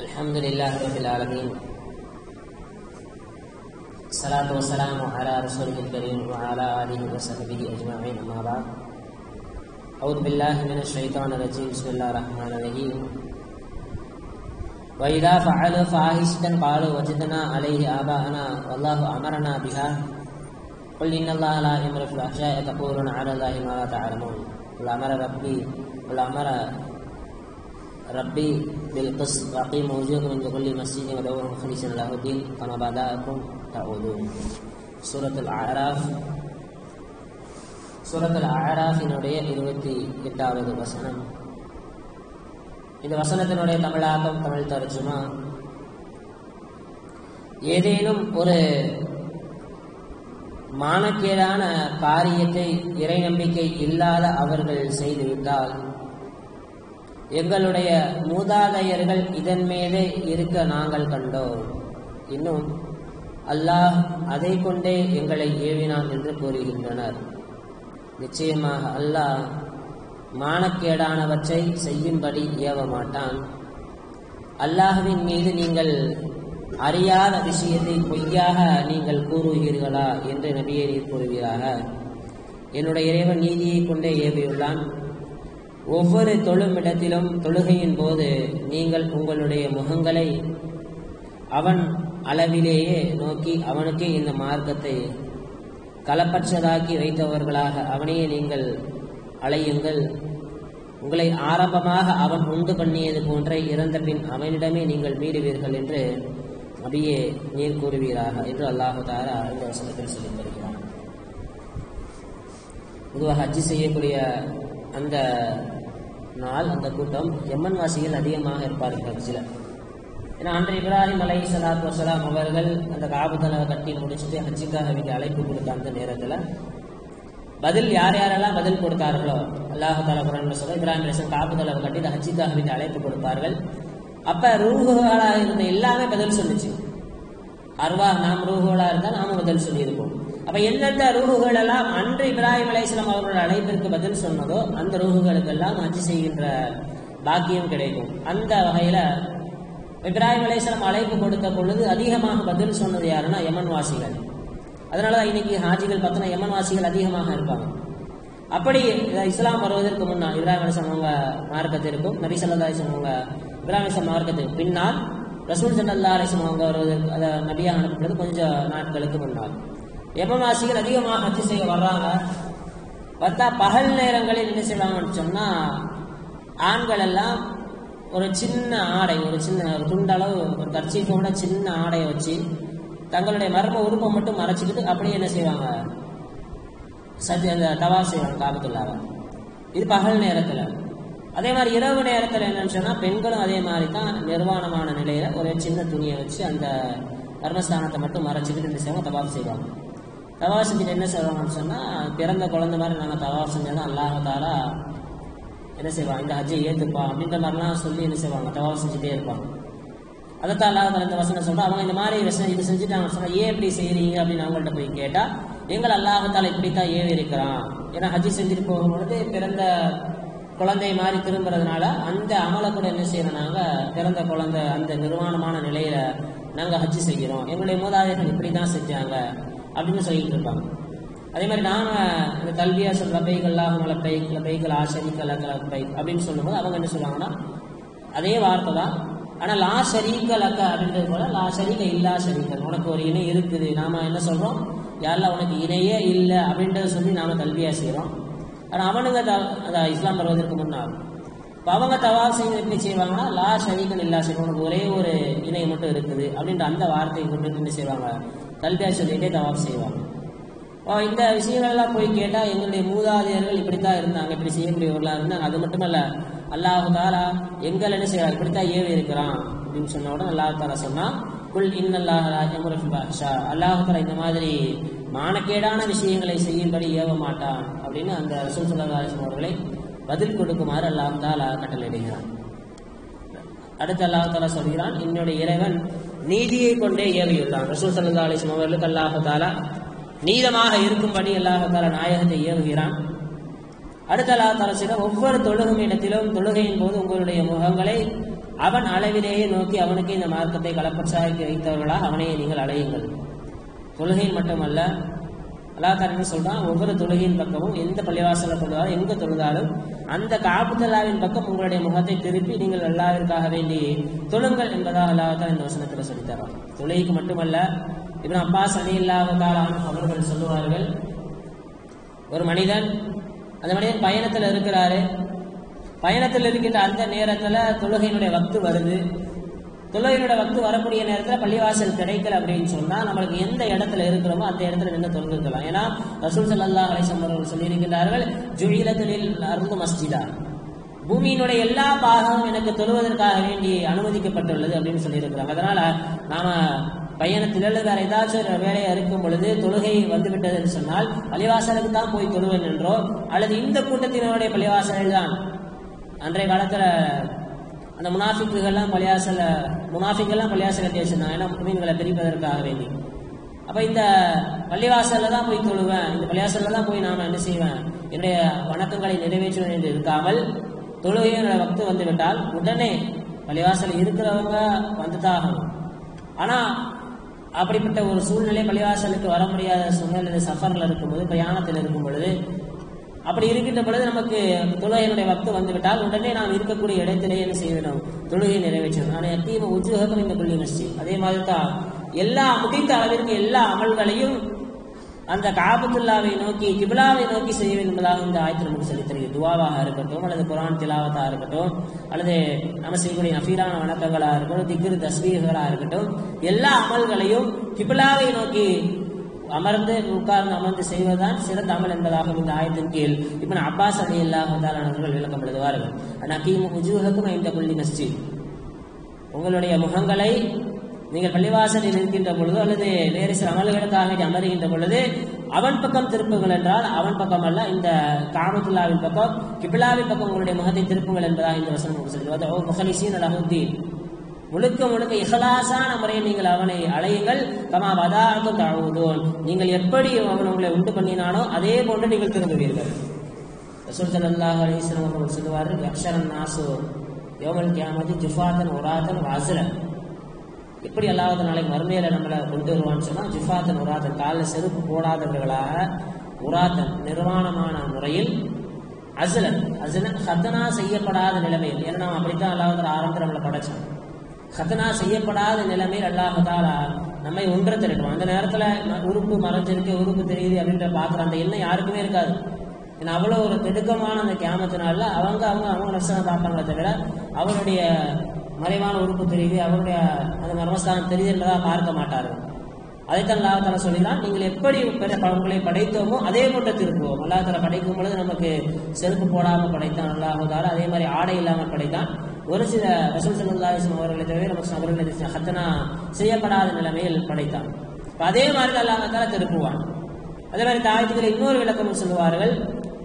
الحمد لله رب العالمين الصلاة والسلام على رسوله الكريم وعلى آله وصحبه أجمعين أما بعد أعوذ بالله من الشيطان الرجيم بسم الله الرحمن الرحيم وإذا فعلوا فاحشة قالوا وجدنا عليه آباءنا والله أمرنا بها قل إن الله لا يأمر في الفحشاء تقولون على الله ما لا تعلمون قل أمر ربي قل أمر ربي بالقسط وأقيموا وجوهكم عند كل مسجد ودعوه مخلصين له الدين كما بدأكم تعودون سورة الأعراف சூரத்தில் அழராஃபினுடைய இருபத்தி எட்டாவது வசனம் இந்த வசனத்தினுடைய தமிழாக்கம் தமிழ் தர்ஜுமா ஏதேனும் ஒரு மானக்கேடான காரியத்தை இறை நம்பிக்கை இல்லாத அவர்கள் செய்துவிட்டால் எங்களுடைய மூதாதையர்கள் இதன் மீதே இருக்க நாங்கள் கண்டோம் இன்னும் அல்லாஹ் அதை கொண்டே எங்களை ஏவினான் என்று கூறுகின்றனர் நிச்சயமாக அல்லாஹ் மானக்கேடானவற்றை செய்யும்படி ஏவ மாட்டான் அல்லாஹுவின் மீது நீங்கள் அறியாத விஷயத்தை பொய்யாக நீங்கள் கூறுவீர்களா என்று நபியை நீர் கூறுவீராக என்னுடைய இறைவன் நீதியை கொண்டே ஏவியுள்ளான் ஒவ்வொரு தொழுமிடத்திலும் தொழுகையின் போது நீங்கள் உங்களுடைய முகங்களை அவன் அளவிலேயே நோக்கி அவனுக்கே இந்த மார்க்கத்தை களப்பற்றதாக்கி வைத்தவர்களாக அவனையே நீங்கள் அலையுங்கள் உங்களை ஆரம்பமாக அவன் உண்டு பண்ணியது போன்ற இறந்த பின் அவனிடமே நீங்கள் மீறுவீர்கள் என்று அபியே நீர் கூறுவீராக என்று அல்லாஹு தாரா இந்த வசனத்தில் சொல்லித் தருகிறான் பொதுவாக ஹஜ்ஜி செய்யக்கூடிய அந்த நாள் அந்த கூட்டம் எம்மன் வாசிகள் அதிகமாக இருப்பார்கள் ஹஜ்ஜில் ஏன்னா அன்று இப்ராஹிம் அலை சலாத் வசலாம் அவர்கள் அந்த காபுதலை கட்டி முடிச்சுட்டு ஹஜ்ஜுக்காக வேண்டிய அழைப்பு கொடுத்த அந்த நேரத்தில் பதில் யார் யாரெல்லாம் பதில் கொடுத்தார்களோ அல்லாஹு தாலா குரான் சொல்ல இப்ராஹிம் அலிசன் காபுதலை கட்டி இந்த ஹஜ்ஜுக்காக வேண்டிய அழைப்பு கொடுப்பார்கள் அப்ப ரூஹுகளாக இருந்த எல்லாமே பதில் சொல்லுச்சு அருவா நாம் ரூஹுகளா இருந்தா நாம பதில் சொல்லியிருப்போம் அப்ப எந்தெந்த ரூஹுகள் எல்லாம் அன்று இப்ராஹிம் அலைஸ்லாம் அவர்களோட அழைப்பிற்கு பதில் சொன்னதோ அந்த ரூஹுகளுக்கெல்லாம் ஹஜ் செய்கின்ற பாக்கியம் கிடைக்கும் அந்த வகையில இப்ராஹிம் அலைஸ்லாம் அழைப்பு கொடுத்த பொழுது அதிகமாக பதில் சொன்னது யாருன்னா யமன் வாசிகள் அதனாலதான் இன்னைக்கு ஹாஜிகள் பார்த்தோன்னா யமன் வாசிகள் அதிகமாக இருப்பாங்க அப்படி இஸ்லாம் வருவதற்கு முன்னால் இப்ராஹிம் அலிஸ்லாம் அவங்க மார்க்கத்திற்கும் நபி சல்லா அலிஸ்லாம் அவங்க இப்ராஹிம் அலிஸ்லாம் மார்க்கத்திற்கு பின்னால் ரசூல் சல்லா அலிஸ்லாம் அவங்க வருவதற்கு அதை நபியாக அனுப்புறது கொஞ்சம் நாட்களுக்கு முன்னால் யமன் வாசிகள் அதிகமாக ஹஜ் செய்ய வர்றாங்க பார்த்தா பகல் நேரங்களில் என்ன செய்வாங்கன்னு சொன்னா ஆண்கள் எல்லாம் ஒரு சின்ன ஆடை ஒரு சின்ன ஒரு துண்டளவு ஒரு கர்ச்சீஃபோட சின்ன ஆடையை வச்சு தங்களுடைய மர்ம உறுப்பை மட்டும் மறைச்சிக்கிட்டு அப்படியே என்ன செய்வாங்க சத்தி அந்த தவா செய்வாங்க காபத்துள்ளாவ இது பகல் நேரத்துல அதே மாதிரி இரவு நேரத்துல என்னன்னு சொன்னா பெண்களும் அதே மாதிரி தான் நிர்வாணமான நிலையில ஒரு சின்ன துணியை வச்சு அந்த கர்மஸ்தானத்தை மட்டும் மறைச்சிக்கிட்டு என்ன செய்வாங்க தவாப் செய்வாங்க தவாப் செஞ்சுட்டு என்ன செய்வாங்கன்னு சொன்னா பிறந்த குழந்தை மாதிரி நாங்கள் தவாப் செஞ்சாதான் அல்லாஹாலா என்ன செய்வாங்க இந்த ஹஜ்ஜை ஏத்துப்பா அப்படின்ற மாதிரிலாம் சொல்லி என்ன செய்வாங்க தவாப் செஞ்சுட்டே இருப்பாங்க அதைத்தான் அல்லாஹ் இந்த வசனம் சொல்றா அவங்க இந்த மாதிரி விஷயம் இது செஞ்சுட்டாங்க சொன்னா ஏன் இப்படி செய்யறீங்க அப்படின்னு அவங்கள்ட்ட போய் கேட்டா எங்கள் அல்லாஹால இப்படித்தான் ஏவி இருக்கிறான் ஏன்னா ஹஜ்ஜி செஞ்சுட்டு போகும்பொழுது பிறந்த குழந்தை மாதிரி திரும்புறதுனால அந்த அமலை கூட என்ன செய்யறோம் நாங்க பிறந்த குழந்தை அந்த நிர்வாணமான நிலையில நாங்க ஹஜ்ஜி செய்கிறோம் எங்களுடைய மூதாதையர்கள் இப்படிதான் செஞ்சாங்க அப்படின்னு சொல்லிட்டு இருப்பாங்க அதே மாதிரி நாம இந்த கல்வியா சொல்ற பைகள்லாம் லப்பை லப்பைகள் ஆசரிக்க லப்பை அப்படின்னு சொல்லும்போது அவங்க என்ன சொல்லுவாங்கன்னா அதே வார்த்தை தான் ஆனா லா ஷரீக்க லக்க அப்படின்றது போல லா ஷரீக்க இல்லா ஷரீக்கல் உனக்கு ஒரு இணை இருக்குது நாம என்ன சொல்றோம் யாரெல்லாம் உனக்கு இணையே இல்லை அப்படின்றத சொல்லி நாம கல்வியா செய்யறோம் ஆனா அவனுங்க அதான் இஸ்லாம் வருவதற்கு முன்னால் இப்போ அவங்க தவாப் செய்து எப்படி செய்வாங்கன்னா லா ஷரீக்கன் இல்லா ஷரீக் உனக்கு ஒரே ஒரு இணை மட்டும் இருக்குது அப்படின்ற அந்த வார்த்தையை கொண்டு என்ன செய்வாங்க கல்வியா சொல்லிட்டே தவாப் செய்வாங்க இந்த விஷயங்கள்லாம் போய் கேட்டா எங்களுடைய மூதாதையர்கள் இப்படித்தான் இருந்தாங்க இப்படி செய்யக்கூடியவர்களா இருந்தாங்க அது மட்டுமல்ல அல்லாஹு தாலா எங்கள் என்ன செய்யறாங்க இப்படித்தான் ஏவி இருக்கிறான் அப்படின்னு சொன்ன உடனே அல்லாஹு தாலா சொன்னா குல் இன்னல்லாஹ் ராஜமுரஃபிபாஷா அல்லாஹு தாலா இந்த மாதிரி மானக்கேடான விஷயங்களை செய்யும்படி ஏவ மாட்டான் அப்படின்னு அந்த ரசூல் சல்லா அவர்களை பதில் கொடுக்குமாறு அல்லாஹு தாலா கட்டளையிடுகிறான் அடுத்து அல்லாஹு தாலா சொல்கிறான் என்னுடைய இறைவன் நீதியை கொண்டே ஏவியுள்ளான் ரசூல் சல்லா அலிஸ்லாம் அவர்களுக்கு அல்லாஹு தாலா நீதமாக இருக்கும்படி அல்லாஹால நாயகத்தை ஏவுகிறான் அடுத்த அல்லாஹால செய்த ஒவ்வொரு தொழுகும் இடத்திலும் தொழுகையின் போது உங்களுடைய முகங்களை அவன் அளவிலேயே நோக்கி அவனுக்கு இந்த மார்க்கத்தை களப்பற்றாக்கி வைத்தவர்களாக அவனையே நீங்கள் அழையுங்கள் தொழுகையில் மட்டுமல்ல அல்லாஹ் என்ன சொல்றான் ஒவ்வொரு தொழுகையின் பக்கமும் எந்த பள்ளிவாசல தொழுதாலும் எங்க தொழுதாலும் அந்த காபுத்தல்லாவின் பக்கம் உங்களுடைய முகத்தை திருப்பி நீங்கள் அல்லாவிற்காக வேண்டி தொழுங்கள் என்பதாக அல்லாஹ் இந்த வசனத்தில் சொல்லித்தரான் தொழுகைக்கு மட்டுமல்ல இவன் அப்பாஸ் அலி இல்லாவதாலான அவர்கள் சொல்லுவார்கள் ஒரு மனிதன் அந்த மனிதன் பயணத்தில் இருக்கிறாரு பயணத்தில் இருக்கின்ற அந்த நேரத்துல தொழுகையினுடைய வக்து வருது தொழுகையினுடைய வக்து வரக்கூடிய நேரத்துல பள்ளிவாசல் கிடைக்கல அப்படின்னு சொன்னா நம்மளுக்கு எந்த இடத்துல இருக்கிறோமோ அந்த இடத்துல நின்று தொழுதுக்கலாம் ஏன்னா ரசூல் சல்லா அலிசம் அவர்கள் சொல்லியிருக்கிறார்கள் ஜுயிலத்தில் அருந்து மஸ்ஜிதா பூமியினுடைய எல்லா பாகமும் எனக்கு தொழுவதற்காக வேண்டி அனுமதிக்கப்பட்டுள்ளது அப்படின்னு சொல்லியிருக்கிறாங்க அதனால நாம பயணத்தில் அல்லது வேற ஏதாச்சும் ஒரு வேலையா இருக்கும் பொழுது தொழுகை வந்துவிட்டது என்று சொன்னால் பள்ளிவாசலுக்கு தான் போய் தொழுவேன் என்றோ அல்லது இந்த கூட்டத்தினருடைய பள்ளிவாசலில் தான் அன்றைய காலத்துல அந்த முனாஃபிக்குகள்லாம் பள்ளியாசல முனாஃபிக்கெல்லாம் பள்ளியாசல கட்டி வச்சிருந்தாங்க ஏன்னா மீன்களை பிரிப்பதற்காக வேண்டி அப்ப இந்த பள்ளிவாசல்ல தான் போய் தொழுவேன் இந்த பள்ளிவாசல்ல தான் போய் நாம என்ன செய்வேன் என்னுடைய வணக்கங்களை நிறைவேற்றுவேன் என்று இருக்காமல் தொழுகையோட வக்து வந்து விட்டால் உடனே பள்ளிவாசல் இருக்கிறவங்க வந்துதான் ஆகணும் ஆனா அப்படிப்பட்ட ஒரு சூழ்நிலை பள்ளிவாசலுக்கு வர முடியாத சூழ்நிலை சஃபர்ல இருக்கும்போது பிரயாணத்தில் இருக்கும் பொழுது அப்படி இருக்கின்ற பொழுது நமக்கு தொழுகையினுடைய வக்து வந்துவிட்டால் உடனே நாம் இருக்கக்கூடிய இடத்திலே என்ன செய்ய வேண்டும் தொழுகையை நிறைவேற்றணும் ஆனால் எப்பயும் உஜ்ஜகம் இந்த புள்ளி நஷ்டி அதே மாதிரி தான் எல்லா முடிந்த அளவிற்கு எல்லா அமல்களையும் அந்த காபத்துல்லாவை நோக்கி கிபிலாவை நோக்கி செய்ய வேண்டும் என்பதாக இந்த ஆயத்தில் நமக்கு சொல்லித் தருகிறது துவாவாக இருக்கட்டும் அல்லது குரான் திலாவத்தாக இருக்கட்டும் அல்லது நம்ம செய்யக்கூடிய நஃபீரான வணக்கங்களாக இருக்கட்டும் திக்ரு தஸ்வீர்களாக இருக்கட்டும் எல்லா அமல்களையும் கிபிலாவை நோக்கி அமர்ந்து உட்கார்ந்து அமர்ந்து செய்வதுதான் சிறந்த அமல் என்பதாக இந்த ஆயத்தின் கீழ் இப்ப அப்பாஸ் அலி அல்லாஹாலவர்கள் விளக்கம் எழுதுவார்கள் நக்கீம் உஜூஹக்கும் இந்த புள்ளி மஸ்ஜித் உங்களுடைய முகங்களை நீங்கள் பள்ளிவாசலில் இருக்கின்ற பொழுது அல்லது வேறு சில அமல்களுக்காக அமருகின்ற பொழுது அவன் பக்கம் திருப்புங்கள் என்றால் அவன் பக்கம் அல்ல இந்த காமத்துல்லாவின் பக்கம் கிபிலாவின் பக்கம் உங்களுடைய முகத்தை திருப்புங்கள் என்பதாக இந்த வசனம் சொல்கிறது முகலிசீன் அலஹுத்தீன் முழுக்க முழுக்க இஹலாசான முறையில் நீங்கள் அவனை அழையுங்கள் கமா வதாக்கும் தழுவுதோன் நீங்கள் எப்படி அவன் உங்களை உண்டு பண்ணினானோ அதே போன்று நீங்கள் திரும்புவீர்கள் ரசூல் சல்லாஹ் அலிஸ்லாம் அவர்கள் சொல்லுவார்கள் அக்ஷரன் நாசு யோமல் கியாமதி ஜுஃபாத்தன் உராதன் வாசலன் எப்படி அல்லாத நாளைக்கு மறுமையில நம்மளை கொண்டு வருவான்னு சொன்னா ஜிஃபாத்தன் உராதன் காலில் செருப்பு போடாதவர்களாக உராதன் நிர்வாணமான முறையில் அசலன் அசலன் ஹத்தனா செய்யப்படாத நிலைமையில் ஏன்னா நாம் அப்படித்தான் அல்லாஹ் ஆரம்பத்தில் நம்மளை படைச்சோம் ஹத்தனா செய்யப்படாத நிலைமையில் அல்லாஹாலா நம்மை ஒன்று திரட்டும் அந்த நேரத்துல உறுப்பு மறைஞ்சிருக்கு உறுப்பு தெரியுது அப்படின்ற பாக்குற அந்த எண்ணம் யாருக்குமே இருக்காது ஏன்னா அவ்வளோ ஒரு திடுக்கமான அந்த கேமத்தினால அவங்க அவங்க அவங்க நஷ்டம் பார்ப்பாங்களே தவிர அவருடைய மறைவான உறுப்பு தெரியுது அவருடைய அந்த மர்மஸ்தானம் தெரியுது என்பதாக பார்க்க மாட்டார்கள் அதைத்தான் அல்லாஹால சொல்லிதான் நீங்கள் எப்படி உங்களை படைத்தோமோ அதே போன்ற திருப்புவோம் அல்லாஹால படைக்கும் பொழுது நமக்கு செருப்பு போடாமல் படைத்தான் அல்லாஹால அதே மாதிரி ஆடை இல்லாமல் படைத்தான் ஒரு சில ரசூல் சல்லாஹம் அவர்களை தவிர நமக்கு அவர்களை ஹத்தனா செய்யப்படாத நிலைமையில் படைத்தான் அதே மாதிரி அல்லாஹால திருப்புவான் அதே மாதிரி தாயத்துக்களை இன்னொரு விளக்கம் சொல்லுவார்கள்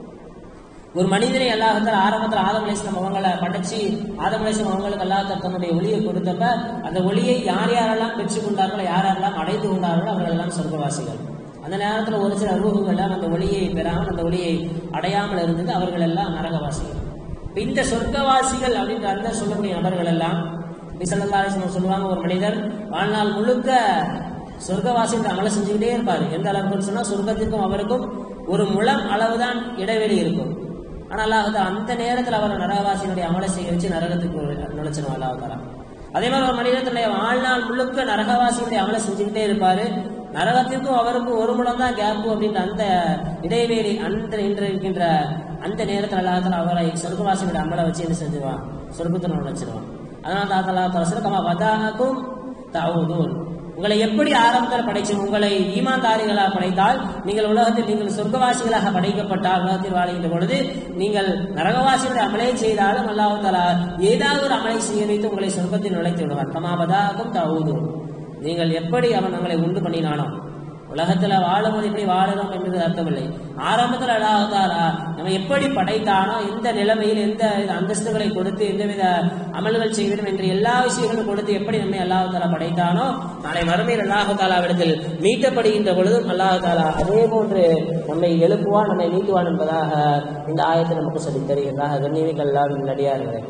ஒரு மனிதனை அல்லாஹத்தால் ஆரம்பத்தில் ஆதம் அலிஸ்லாம் அவங்களை படைச்சு ஆதம் அலிஸ்லாம் அவங்களுக்கு அல்லாஹத்தால் தன்னுடைய ஒளியை கொடுத்தப்ப அந்த ஒளியை யார் யாரெல்லாம் பெற்றுக்கொண்டார்களோ யார் யாரெல்லாம் அடைந்து கொண்டார்களோ அவர்கள் எல்லாம் சொர்க்கவாசிகள் அந்த நேரத்தில் ஒரு சில ரூகுகள் அந்த ஒளியை பெறாமல் அந்த ஒளியை அடையாமல் இருந்தது அவர்கள் எல்லாம் நரகவாசிகள் இப்ப இந்த சொர்க்கவாசிகள் அப்படின்ற அந்த சொல்லக்கூடிய நபர்கள் எல்லாம் பிசல்லா அலிஸ்லாம் சொல்லுவாங்க ஒரு மனிதர் வாழ்நாள் முழுக்க சொர்க்கவாசி என்று அமலை செஞ்சுக்கிட்டே இருப்பார் எந்த அளவுக்கு சொன்னா சொர்க்கத்திற்கும் அவருக்கும் ஒரு முழம் அளவுதான் இடைவெளி இருக்கும் ஆனா அல்லாஹ் அந்த நேரத்தில் அவர் நரகவாசியினுடைய அமலை செய்ய வச்சு நரகத்துக்கு நுழைச்சிடும் அல்லாஹ் அதே மாதிரி ஒரு மனிதன் தன்னுடைய வாழ்நாள் முழுக்க நரகவாசியினுடைய அமலை செஞ்சுக்கிட்டே இருப்பாரு நரகத்திற்கும் அவருக்கும் ஒரு முடம் தான் கேப்பு அப்படின்ற அந்த இடைவெளி அந்த இன்று இருக்கின்ற அந்த நேரத்தில் அல்லாஹால அவரை சொர்க்கவாசியினுடைய அமலை வச்சு என்ன செஞ்சுவான் சொர்க்கத்தில் நுழைச்சிருவான் அதனால தாத்தா சொர்க்கமா வதாக்கும் தாவூதூன் உங்களை எப்படி ஆரம்பத்தில் படைச்சோம் உங்களை ஈமான்தாரிகளாக படைத்தால் நீங்கள் உலகத்தில் நீங்கள் சொர்க்கவாசிகளாக படைக்கப்பட்டால் உலகத்தில் வாழ்கின்ற பொழுது நீங்கள் நரகவாசிகளை அமலை செய்தாலும் அல்லாஹாலா ஏதாவது ஒரு அமலை செய்ய வைத்து உங்களை சொர்க்கத்தில் நுழைத்து விடுவார் கமாபதாகும் தவுதும் நீங்கள் எப்படி அவன் உங்களை உண்டு பண்ணினானோ உலகத்துல வாழும்போது எப்படி வாழணும் என்பது அர்த்தமில்லை ஆரம்பத்தில் அல்லாஹாலா நம்ம எப்படி படைத்தானோ எந்த நிலைமையில் எந்த அந்தஸ்துகளை கொடுத்து எந்தவித அமல்கள் செய்ய வேண்டும் என்ற எல்லா விஷயங்களும் கொடுத்து எப்படி நம்மை அல்லாஹாலா படைத்தானோ நாளை மறுமையில் அல்லாஹாலாவிடத்தில் மீட்டப்படுகின்ற பொழுதும் அல்லாஹாலா அதே போன்று நம்மை எழுப்புவான் நம்மை நீட்டுவான் என்பதாக இந்த ஆயத்தை நமக்கு சொல்லித் தருகின்றாக கண்ணியமிகள் எல்லாரும் நடிகார்களே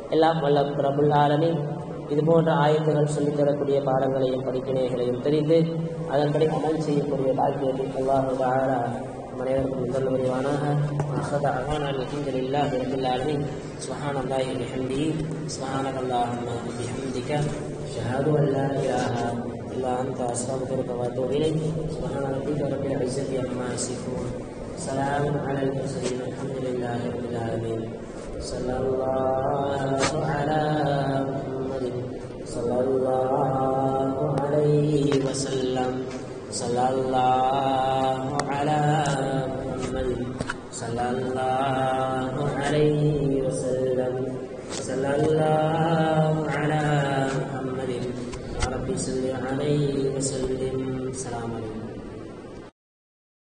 எல்லாம் வல்ல பிரபுல் ஆலமின் இது போன்ற ஆயத்துகள் சொல்லித் தரக்கூடிய பாடங்களையும் படிப்பினைகளையும் தெரிந்து அதன்படி அமல் செய்யக்கூடிய பாக்கியத்தை அல்லாஹு தாரா அனைவருக்கும் முதல் புரிவானாக أخذ أعوانا الحمد لله رب العالمين سبحان الله وبحمده سبحانك اللهم وبحمدك أشهد أن لا إله إلا أنت أستغفرك وأتوب إليك سبحان ربك رب العزة عما يصفون سلام على المرسلين الحمد لله رب العالمين صلى الله على محمد صلى الله عليه وسلم صلى الله على محمد صلى الله عليه وسلم صلى الله على محمد يا رب صل عليه وسلم السلام عليكم